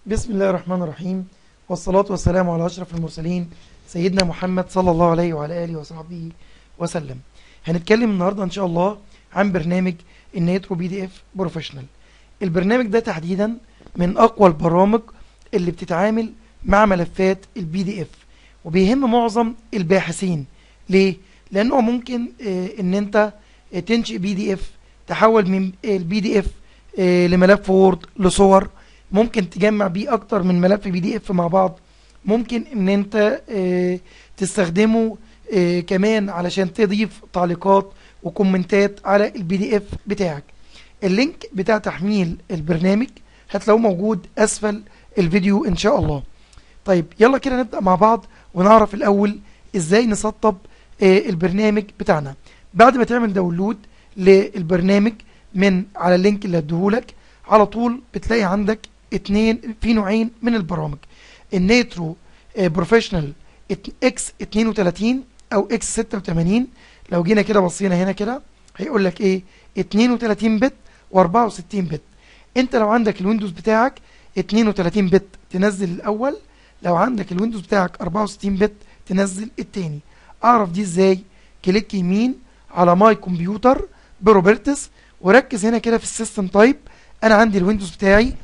بسم الله الرحمن الرحيم والصلاة والسلام على أشرف المرسلين سيدنا محمد صلى الله عليه وعلى آله وصحبه وسلم هنتكلم النهاردة إن شاء الله عن برنامج النيترو بي دي اف بروفيشنال البرنامج ده تحديدا من أقوى البرامج اللي بتتعامل مع ملفات البي دي اف وبيهم معظم الباحثين ليه؟ لأنه ممكن آه، إن أنت آه، تنشئ بي دي اف تحول من البي دي اف لملف وورد لصور ممكن تجمع بيه اكتر من ملف بي دي اف مع بعض ممكن ان انت آه، تستخدمه آه، كمان علشان تضيف تعليقات وكومنتات على البي دي اف بتاعك اللينك بتاع تحميل البرنامج هتلاقوه موجود اسفل الفيديو ان شاء الله طيب يلا كده نبدأ مع بعض ونعرف الاول ازاي نسطب آه، البرنامج بتاعنا بعد ما تعمل داونلود للبرنامج من على اللينك اللي هديهولك على طول بتلاقي عندك اتنين في نوعين من البرامج النيترو آه، بروفيشنال ات- اكس 32 او اكس 86 لو جينا كده بصينا هنا كده هيقول لك ايه 32 بت و64 بت انت لو عندك الويندوز بتاعك 32 بت تنزل الاول لو عندك الويندوز بتاعك 64 بت تنزل التاني اعرف دي ازاي كليك يمين على ماي كمبيوتر بروبرتس وركز هنا كده في السيستم تايب انا عندي الويندوز بتاعي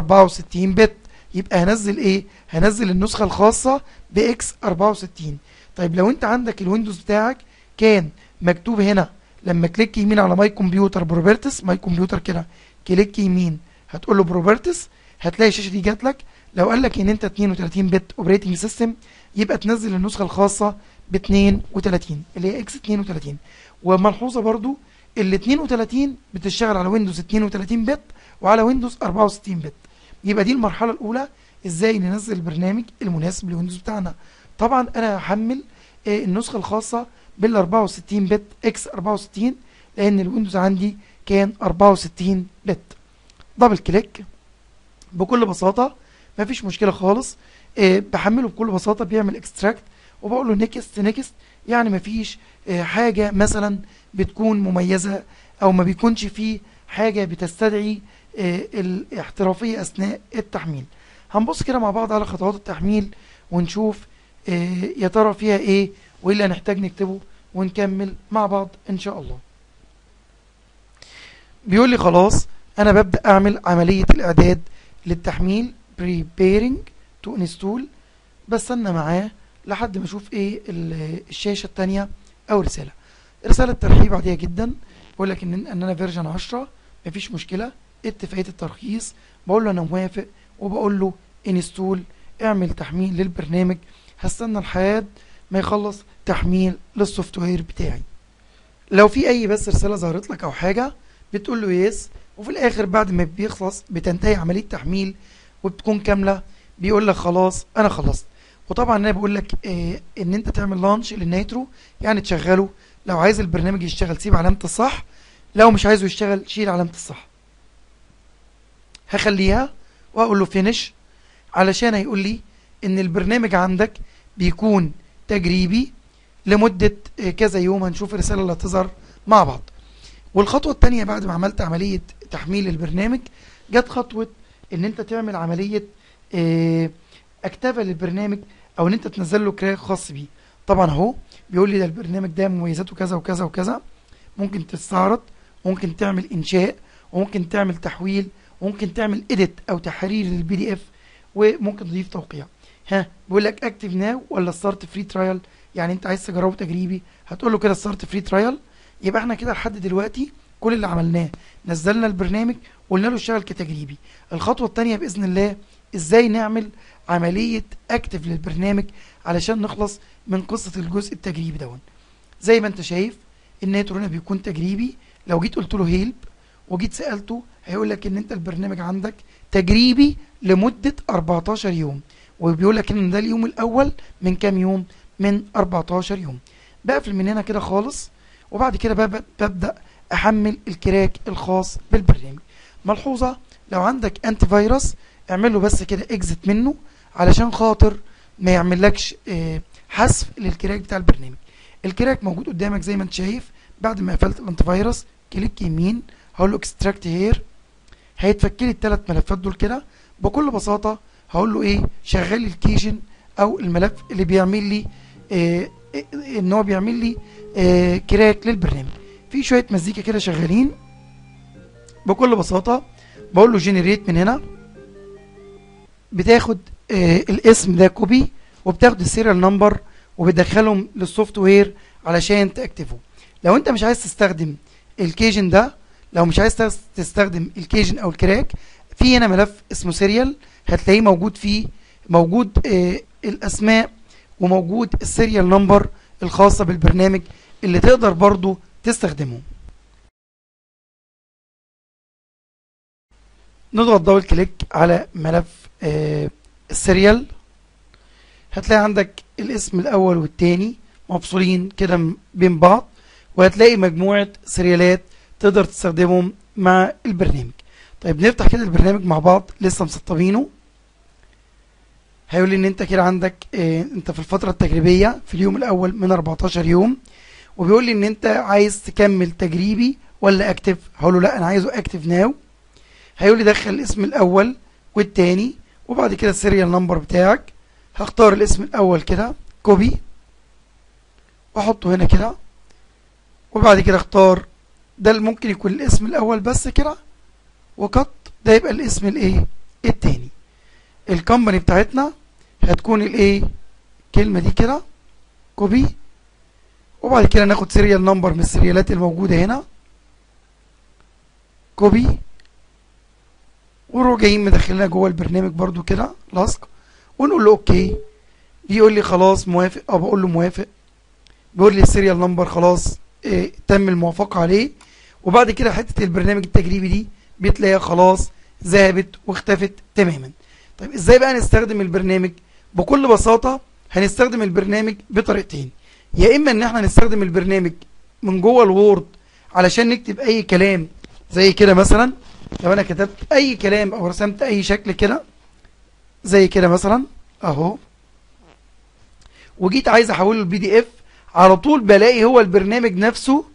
64 بت يبقى هنزل ايه هنزل النسخه الخاصه باكس 64 طيب لو انت عندك الويندوز بتاعك كان مكتوب هنا لما كليك يمين على ماي كمبيوتر بروبرتس ماي كمبيوتر كده كليك يمين هتقول له بروبرتس هتلاقي الشاشه دي جات لك لو قال لك ان انت 32 بت اوبريتنج سيستم يبقى تنزل النسخه الخاصه ب 32 اللي هي اكس 32 وملحوظه برضو ال 32 بتشتغل على ويندوز 32 بت وعلى ويندوز 64 بت يبقى دي المرحله الاولى ازاي ننزل البرنامج المناسب للويندوز بتاعنا طبعا انا هحمل آه، النسخه الخاصه بال 64 بت اكس 64 لان الويندوز عندي كان 64 بت دبل كليك بكل بساطه مفيش مشكله خالص آه، بحمله بكل بساطه بيعمل اكستراكت وبقول له نيكست نيكست يعني مفيش آه، حاجه مثلا بتكون مميزه او ما بيكونش فيه حاجه بتستدعي آه، الاحترافيه اثناء التحميل هنبص كده مع بعض على خطوات التحميل ونشوف آه، يا ترى فيها ايه وايه اللي هنحتاج نكتبه ونكمل مع بعض ان شاء الله بيقول لي خلاص انا ببدأ اعمل عملية الاعداد للتحميل preparing to install بستنى معاه لحد ما اشوف ايه ال- الشاشة التانية او رسالة رسالة ترحيب عادية جدا بقول لك ان ان انا فيرجن 10 مفيش مشكلة اتفاقية الترخيص بقول له انا موافق وبقول له انستول اعمل تحميل للبرنامج هستنى لحد ما يخلص تحميل للسوفت وير بتاعي لو في اي بس رسالة ظهرت لك او حاجة بتقول له يس وفي الاخر بعد ما بيخلص بتنتهي عملية تحميل وبتكون كاملة بيقول لك خلاص انا خلصت وطبعا انا بقول لك آه ان انت تعمل لانش للنيترو يعني تشغله لو عايز البرنامج يشتغل سيب علامة الصح لو مش عايزه يشتغل شيل علامة الصح هخليها واقول له فينش علشان هيقول لي ان البرنامج عندك بيكون تجريبي لمدة آه، كذا يوم هنشوف الرسالة اللي هتظهر مع بعض والخطوة التانية بعد ما عملت عملية تحميل البرنامج جت خطوة ان انت تعمل عملية آه، اكتافة للبرنامج او ان انت تنزل له كراك خاص بيه طبعا اهو بيقول لي ده البرنامج ده مميزاته كذا وكذا وكذا ممكن تستعرض ممكن تعمل انشاء وممكن تعمل تحويل وممكن تعمل اديت او تحرير للبي دي اف وممكن تضيف توقيع ها بيقول لك اكتف ناو ولا ستارت فري ترايل يعني انت عايز تجربه تجريبي هتقول له كده ستارت فري ترايل يبقى احنا كده لحد دلوقتي كل اللي عملناه نزلنا البرنامج وقلنا له اشتغل كتجريبي الخطوه الثانيه باذن الله ازاي نعمل عمليه اكتف للبرنامج علشان نخلص من قصه الجزء التجريبي دون زي ما انت شايف الناترو هنا بيكون تجريبي لو جيت قلت له هيلب وجيت سالته هيقول لك ان انت البرنامج عندك تجريبي لمده 14 يوم وبيقول لك ان ده اليوم الاول من كام يوم من 14 يوم بقفل من هنا كده خالص وبعد كده بب- ببدا احمل الكراك الخاص بالبرنامج ملحوظه لو عندك انتي فيروس اعمل له بس كده اكزت منه علشان خاطر ما يعملكش آه، حذف للكراك بتاع البرنامج الكراك موجود قدامك زي ما انت شايف بعد ما قفلت الانتي فيروس كليك يمين هقول له اكستراكت هير هيتفك لي الثلاث ملفات دول كده بكل بساطه هقول له ايه شغل لي الكيجن او الملف اللي بيعمل لي آه ان هو بيعمل لي آه كراك للبرنامج في شويه مزيكا كده شغالين بكل بساطه بقول له جنريت من هنا بتاخد آه الاسم ده كوبي وبتاخد السيريال نمبر وبتدخلهم للسوفت وير علشان تاكتفه لو انت مش عايز تستخدم الكيجن ده لو مش عايز تستخدم الكيجن او الكراك في هنا ملف اسمه سيريال هتلاقيه موجود فيه موجود آه الاسماء وموجود السيريال نمبر الخاصة بالبرنامج اللي تقدر برضو تستخدمه نضغط دبل كليك على ملف آه السيريال هتلاقي عندك الاسم الاول والتاني مفصولين كده بين بعض وهتلاقي مجموعة سيريالات تقدر تستخدمهم مع البرنامج طيب نفتح كده البرنامج مع بعض لسه مسطبينه هيقول لي ان انت كده عندك اه انت في الفترة التجريبية في اليوم الاول من 14 يوم وبيقول لي ان انت عايز تكمل تجريبي ولا اكتف هقول له لا انا عايزه اكتف ناو هيقول لي دخل الاسم الاول والتاني وبعد كده السيريال نمبر بتاعك هختار الاسم الاول كده كوبي واحطه هنا كده وبعد كده اختار ده ممكن يكون الاسم الاول بس كده وقط ده يبقى الاسم الايه التاني الكومباني بتاعتنا هتكون الايه الكلمه دي كده كوبي وبعد كده ناخد سيريال نمبر من السيريالات الموجوده هنا كوبي ونروح جايين مدخلنا جوه البرنامج برضو كده لاصق ونقول له اوكي بيقول لي خلاص موافق اه بقول له موافق بيقول لي السيريال نمبر خلاص اه تم الموافقه عليه وبعد كده حته البرنامج التجريبي دي بتلاقيها خلاص ذهبت واختفت تماما طيب ازاي بقى نستخدم البرنامج بكل بساطه هنستخدم البرنامج بطريقتين يا اما ان احنا نستخدم البرنامج من جوه الوورد علشان نكتب اي كلام زي كده مثلا لو انا كتبت اي كلام او رسمت اي شكل كده زي كده مثلا اهو وجيت عايز احوله البي دي اف على طول بلاقي هو البرنامج نفسه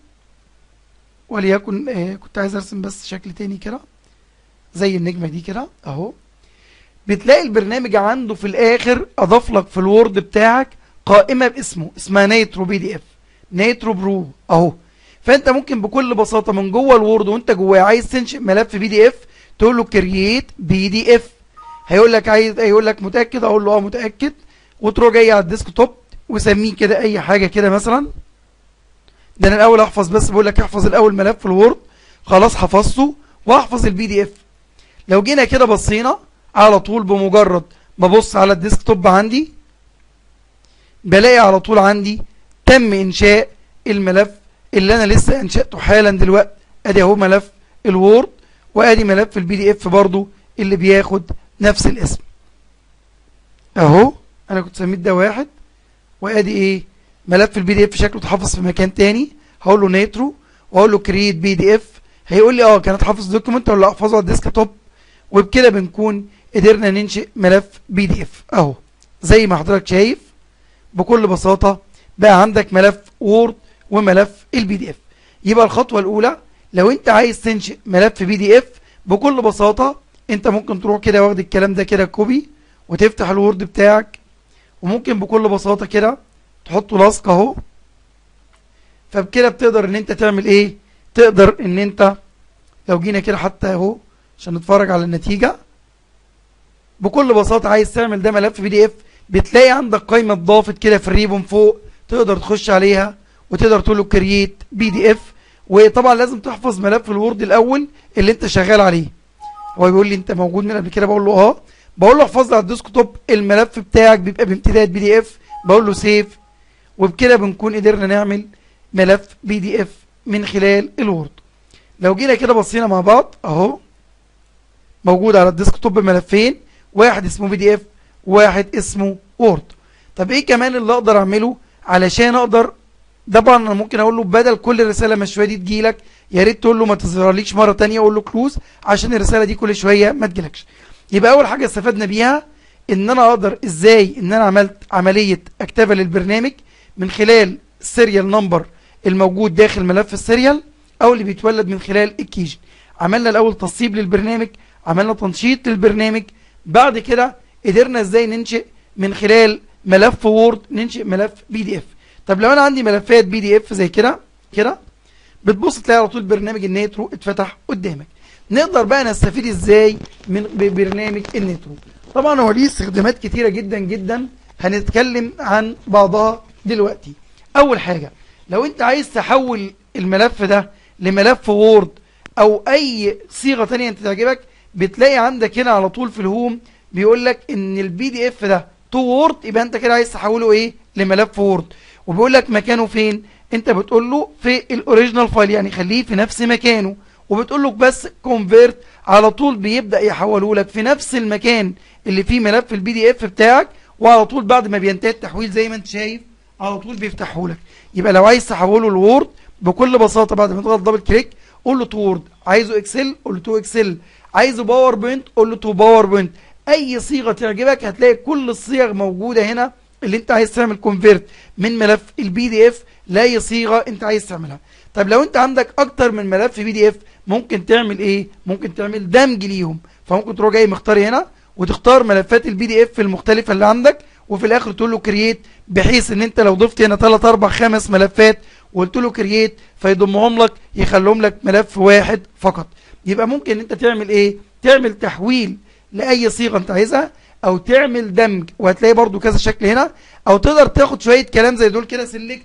وليكن آه كنت عايز ارسم بس شكل تاني كده زي النجمه دي كده اهو بتلاقي البرنامج عنده في الاخر اضاف لك في الوورد بتاعك قائمه باسمه اسمها نيترو بي دي اف نيترو برو اهو فانت ممكن بكل بساطه من جوه الوورد وانت جواه عايز تنشئ ملف بي دي اف تقول له كرييت بي دي اف هيقول لك عايز هيقول لك متاكد اقول له اه متاكد وتروح جاي على الديسك توب وسميه كده اي حاجه كده مثلا ده انا الاول احفظ بس بقول لك احفظ الاول ملف الوورد خلاص حفظته واحفظ البي دي اف لو جينا كده بصينا على طول بمجرد ببص على الديسك توب عندي بلاقي على طول عندي تم انشاء الملف اللي انا لسه انشأته حالا دلوقتي ادي اهو ملف الوورد وادي ملف البي دي اف برضو اللي بياخد نفس الاسم اهو انا كنت سميت ده واحد وادي ايه ملف البي دي اف شكله اتحفظ في مكان تاني هقول له نيترو واقول له كرييت بي دي اف هيقول لي اه كان اتحفظ دوكيمنت ولا احفظه على الديسك توب وبكده بنكون قدرنا ننشئ ملف بي دي اف اهو زي ما حضرتك شايف بكل بساطة بقى عندك ملف وورد وملف البي دي اف يبقى الخطوة الاولى لو انت عايز تنشئ ملف بي دي اف بكل بساطة انت ممكن تروح كده واخد الكلام ده كده كوبي وتفتح الوورد بتاعك وممكن بكل بساطة كده تحطه لاصق اهو فبكده بتقدر ان انت تعمل ايه تقدر ان انت لو جينا كده حتى اهو عشان نتفرج على النتيجة بكل بساطة عايز تعمل ده ملف بي دي اف بتلاقي عندك قائمة ضافت كده في الريبون فوق تقدر تخش عليها وتقدر تقول له كرييت بي دي اف وطبعا لازم تحفظ ملف الوورد الاول اللي انت شغال عليه هو بيقول لي انت موجود من قبل كده بقول له اه بقول له احفظ لي على الديسك توب الملف بتاعك بيبقى بامتداد بي دي اف بقول له سيف وبكده بنكون قدرنا نعمل ملف بي دي اف من خلال الوورد لو جينا كده بصينا مع بعض اهو موجود على الديسك توب ملفين واحد اسمه بي دي اف وواحد اسمه وورد طب ايه كمان اللي اقدر اعمله علشان اقدر طبعا انا ممكن اقول له بدل كل رساله مش شويه دي تجيلك يا ريت تقول له ما تظهرليش مره ثانيه اقول له كلوز عشان الرساله دي كل شويه ما تجيلكش يبقى اول حاجه استفدنا بيها ان انا اقدر ازاي ان انا عملت عمليه اكتبه للبرنامج من خلال السيريال نمبر الموجود داخل ملف السيريال او اللي بيتولد من خلال الكيجن عملنا الاول تصيب للبرنامج عملنا تنشيط للبرنامج بعد كده قدرنا ازاي ننشئ من خلال ملف وورد ننشئ ملف بي دي اف طب لو انا عندي ملفات بي دي اف زي كده كده بتبص تلاقي على طول برنامج النيترو اتفتح قدامك نقدر بقى نستفيد ازاي من ببرنامج النيترو طبعا هو ليه استخدامات كتيرة جدا جدا هنتكلم عن بعضها دلوقتي اول حاجة لو انت عايز تحول الملف ده لملف وورد او اي صيغة تانية انت تعجبك بتلاقي عندك هنا على طول في الهوم بيقول لك ان البي دي اف ده تو وورد يبقى انت كده عايز تحوله ايه لملف وورد وبيقول لك مكانه فين انت بتقول له في الاوريجينال فايل يعني خليه في نفس مكانه وبتقول له بس كونفيرت على طول بيبدا يحوله لك في نفس المكان اللي فيه ملف البي دي اف بتاعك وعلى طول بعد ما بينتهي التحويل زي ما انت شايف على طول بيفتحه لك يبقى لو عايز تحوله لوورد بكل بساطه بعد ما تضغط دبل كليك قول له تو وورد عايزه اكسل قول له تو اكسل عايزه باور بوينت قول له تو باور بوينت اي صيغه تعجبك هتلاقي كل الصيغ موجوده هنا اللي انت عايز تعمل كونفيرت من ملف البي دي اف لاي صيغه انت عايز تعملها طب لو انت عندك اكتر من ملف بي دي اف ممكن تعمل ايه ممكن تعمل دمج ليهم فممكن تروح جاي مختار هنا وتختار ملفات البي دي اف المختلفه اللي عندك وفي الاخر تقول له كرييت بحيث ان انت لو ضفت هنا 3 4 5 ملفات وقلت له كرييت فيضمهم لك يخليهم لك ملف واحد فقط يبقى ممكن انت تعمل ايه تعمل تحويل لاي صيغه انت عايزها او تعمل دمج وهتلاقي برضو كذا شكل هنا او تقدر تاخد شويه كلام زي دول كده سيلكت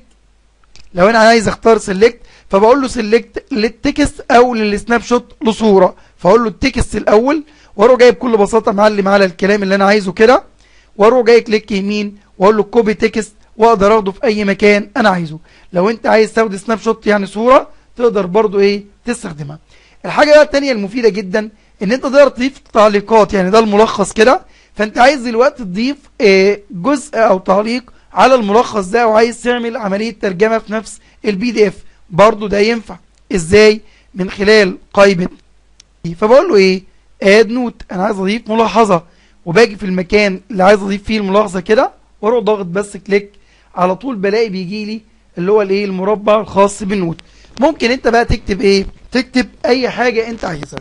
لو انا عايز اختار سيلكت فبقول له سيلكت للتكست او للسناب شوت لصوره فاقول له التكست الاول واروح جايب بكل بساطه معلم على الكلام اللي انا عايزه كده واروح جاي كليك يمين واقول له كوبي تكست واقدر اخده في اي مكان انا عايزه لو انت عايز تاخد سناب شوت يعني صوره تقدر برضو ايه تستخدمها الحاجه بقى الثانيه المفيده جدا ان انت تقدر تضيف تعليقات يعني ده الملخص كده فانت عايز دلوقتي تضيف آه، جزء او تعليق على الملخص ده وعايز تعمل عمليه ترجمه في نفس البي دي اف برضو ده ينفع ازاي من خلال قائمه فبقول له ايه اد نوت انا عايز اضيف ملاحظه وباجي في المكان اللي عايز اضيف فيه الملاحظه كده واروح ضاغط بس كليك على طول بلاقي بيجي لي اللي هو الايه المربع الخاص بالنوت ممكن انت بقى تكتب ايه تكتب اي حاجه انت عايزها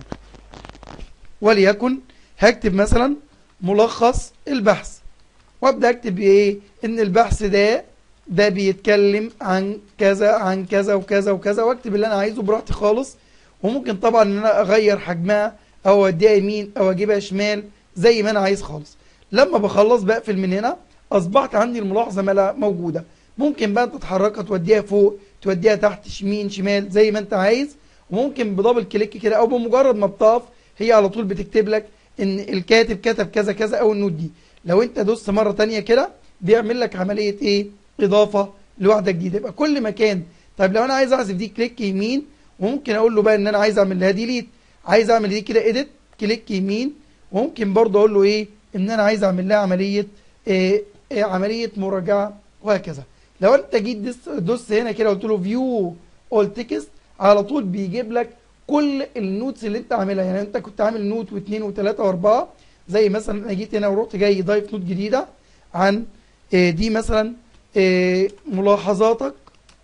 وليكن هكتب مثلا ملخص البحث وابدا اكتب ايه ان البحث ده ده بيتكلم عن كذا عن كذا وكذا وكذا واكتب اللي انا عايزه براحتي خالص وممكن طبعا ان انا اغير حجمها او اوديها يمين او اجيبها شمال زي ما انا عايز خالص لما بخلص بقفل من هنا اصبحت عندي الملاحظه ملا موجوده ممكن بقى انت تتحركها توديها فوق توديها تحت يمين شمال زي ما انت عايز وممكن بدبل كليك كده او بمجرد ما بتقف هي على طول بتكتب لك ان الكاتب كتب كذا كذا او النوت دي لو انت دوست مره تانية كده بيعمل لك عمليه ايه اضافه لوحده جديده يبقى كل مكان طيب لو انا عايز احذف دي كليك يمين وممكن اقول له بقى ان انا عايز اعمل لها ديليت عايز اعمل دي كده اديت كليك يمين وممكن برضه اقول له ايه ان انا عايز اعمل لها عمليه إيه إيه عمليه مراجعه وهكذا لو انت جيت دوست دوست هنا كده قلت له فيو اول تكست على طول بيجيب لك كل النوتس اللي انت عاملها يعني انت كنت عامل نوت واثنين وثلاثه واربعه زي مثلا انا جيت هنا ورحت جاي ضايف نوت جديده عن إيه دي مثلا إيه ملاحظاتك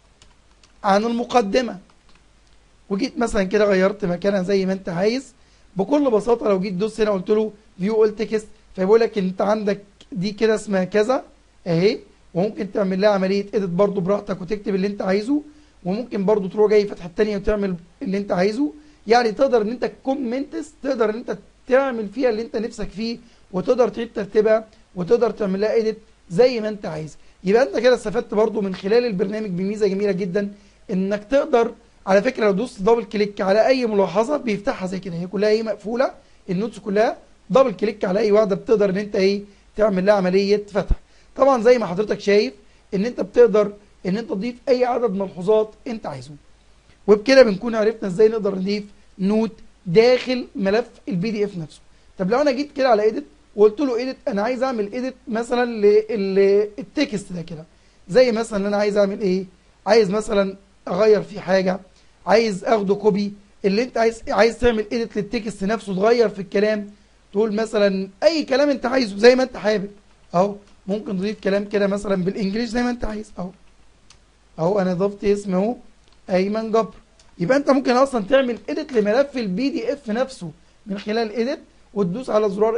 عن المقدمه وجيت مثلا كده غيرت مكانها زي ما انت عايز بكل بساطه لو جيت دوس هنا قلت له فيو اول تكست فيقول لك انت عندك دي كده اسمها كذا اهي وممكن تعمل لها عمليه اديت برضو براحتك وتكتب اللي انت عايزه وممكن برضو تروح جاي فتحه الثانيه وتعمل اللي انت عايزه يعني تقدر ان انت كومنتس تقدر ان انت تعمل فيها اللي انت نفسك فيه وتقدر تعيد ترتيبها وتقدر تعمل لها اديت زي ما انت عايز يبقى انت كده استفدت برضو من خلال البرنامج بميزه جميله جدا انك تقدر على فكره لو دوست دبل كليك على اي ملاحظه بيفتحها زي كده هي كلها ايه مقفوله النوتس كلها دبل كليك على اي واحده بتقدر ان انت ايه تعمل لها عمليه فتح طبعا زي ما حضرتك شايف ان انت بتقدر ان انت تضيف اي عدد ملحوظات انت عايزه وبكده بنكون عرفنا ازاي نقدر نضيف نوت داخل ملف البي دي اف نفسه طب لو انا جيت كده على ايديت وقلت له ايديت انا عايز اعمل ايديت مثلا للتكست ده كده زي مثلا انا عايز اعمل ايه عايز مثلا اغير فيه حاجه عايز اخده كوبي اللي انت عايز عايز تعمل ايديت للتكست نفسه تغير في الكلام تقول مثلا اي كلام انت عايزه زي ما انت حابب اهو ممكن تضيف كلام كده مثلا بالانجليش زي ما انت عايز اهو اهو انا ضفت اسم اهو ايمن جبر يبقى انت ممكن اصلا تعمل ايديت لملف البي دي اف نفسه من خلال ايديت وتدوس على زرار ايديت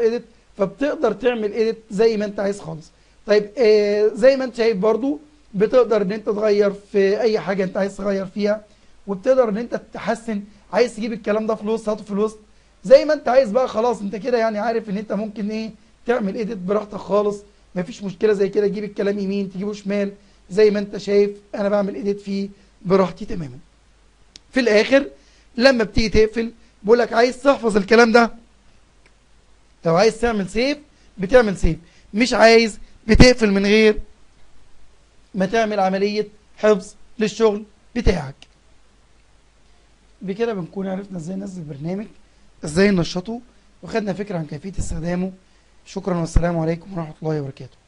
فبتقدر تعمل ايديت زي ما انت عايز خالص طيب آه زي ما انت شايف برضو بتقدر ان انت تغير في اي حاجه انت عايز تغير فيها وبتقدر ان انت تحسن عايز تجيب الكلام ده في الوسط هاته في الوسط زي ما انت عايز بقى خلاص انت كده يعني عارف ان انت ممكن ايه تعمل ايديت براحتك خالص مفيش مشكله زي كده تجيب الكلام يمين تجيبه شمال زي ما انت شايف انا بعمل ايديت فيه براحتي تماما في الاخر لما بتيجي تقفل بقول لك عايز تحفظ الكلام ده لو عايز تعمل سيف بتعمل سيف مش عايز بتقفل من غير ما تعمل عملية حفظ للشغل بتاعك بكده بنكون عرفنا ازاي ننزل برنامج ازاي ننشطه وخدنا فكرة عن كيفية استخدامه شكرا والسلام عليكم ورحمة الله وبركاته